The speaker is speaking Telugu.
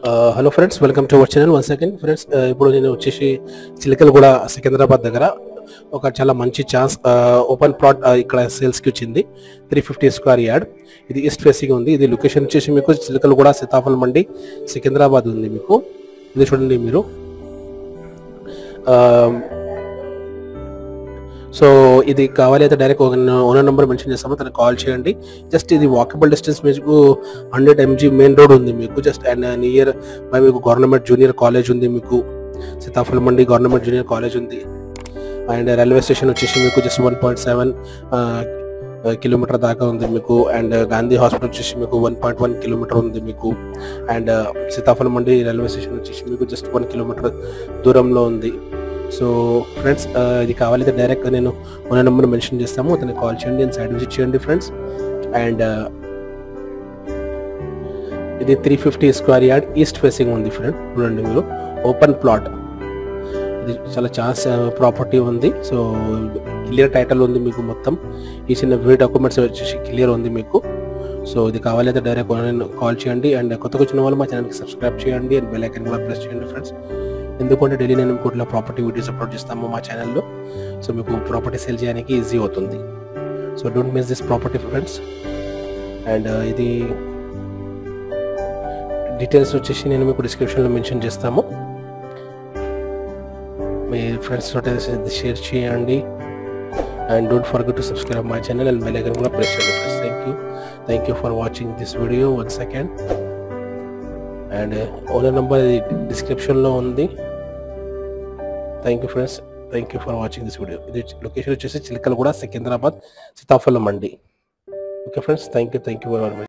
hello friends welcome to our channel one second friends ఇప్పుడు నేను వచ్చేసి చిలకలు కూడా సికింద్రాబాద్ దగ్గర ఒక చాలా మంచి ఛాన్స్ ఓపెన్ ప్లాట్ ఇక్కడ సేల్స్కి వచ్చింది త్రీ ఫిఫ్టీ స్క్వేర్ యార్డ్ ఇది ఈస్ట్ ఫేసింగ్ ఉంది ఇది లొకేషన్ వచ్చేసి మీకు చిలకలు కూడా సీతాఫల్ మండి సికింద్రాబాద్ ఉంది మీకు ఇది చూడండి మీరు సో ఇది కావాలి అయితే డైరెక్ట్ ఓనర్ నెంబర్ మెన్షన్ చేస్తాము తనకు కాల్ చేయండి జస్ట్ ఇది వాకబుల్ డిస్టెన్స్ మీకు హండ్రెడ్ ఎంజీ మెయిన్ రోడ్ ఉంది మీకు జస్ట్ అండ్ నియర్ బై మీకు గవర్నమెంట్ జూనియర్ కాలేజ్ ఉంది మీకు Sitaphal Mandi government junior college ఉంది అండ్ రైల్వే స్టేషన్ వచ్చేసి మీకు just one point seven kilometre దాకా ఉంది మీకు అండ్ గాంధీ హాస్పిటల్ వచ్చేసి మీకు వన్ పాయింట్ వన్ కిలోమీటర్ ఉంది మీకు and Sitaphal Mandi railway station వచ్చేసి మీకు జస్ట్ వన్ కిలోమీటర్ దూరంలో ఉంది సో ఫ్రెండ్స్ ఇది కావాలైతే డైరెక్ట్ నేను ఓనర్ నెంబర్ మెన్షన్ చేస్తాము అతనికి కాల్ చేయండి అండ్ సైడ్ విజిట్ చేయండి ఫ్రెండ్స్ అండ్ ఇది three fifty square yard east facing ఉంది ఫ్రెండ్ చూడండి మీరు ఓపెన్ ప్లాట్ ఇది చాలా ఛాన్స్ ప్రాపర్టీ ఉంది సో క్లియర్ టైటిల్ ఉంది మీకు మొత్తం ఈ చిన్న వే డాక్యుమెంట్స్ వచ్చేసి క్లియర్ ఉంది మీకు సో ఇది కావాలైతే డైరెక్ట్ కాల్ చేయండి అండ్ కొత్తగా వచ్చిన వాళ్ళు మా ఛానల్కి సబ్స్క్రైబ్ చేయండి అండ్ బెల్ ఐకన్ కూడా ప్రెస్ చేయండి ఫ్రెండ్స్ ఎందుకంటే డైలీ నేను మీకు ఇట్లా ప్రాపర్టీ వీడియోస్ అప్లోడ్ చేస్తాము మా ఛానల్లో సో మీకు ప్రాపర్టీ సేల్ చేయడానికి ఈజీ అవుతుంది so don't miss this property friends and ఇది డీటెయిల్స్ వచ్చేసి నేను మీకు డిస్క్రిప్షన్లో మెన్షన్ చేస్తాము మీ ఫ్రెండ్స్ తోటి షేర్ చేయండి and don't forget to subscribe my channel and bell icon కూడా ప్రెస్ చేయండి friends thank you thank you for watching this video one second and owner number డిస్క్రిప్షన్లో ఉంది thank you friends thank you for watching this video ఇది లొకేషన్ వచ్చేసి చిలకలు కూడా Secunderabad Sitaphalam Mandi okay friends thank you thank you very much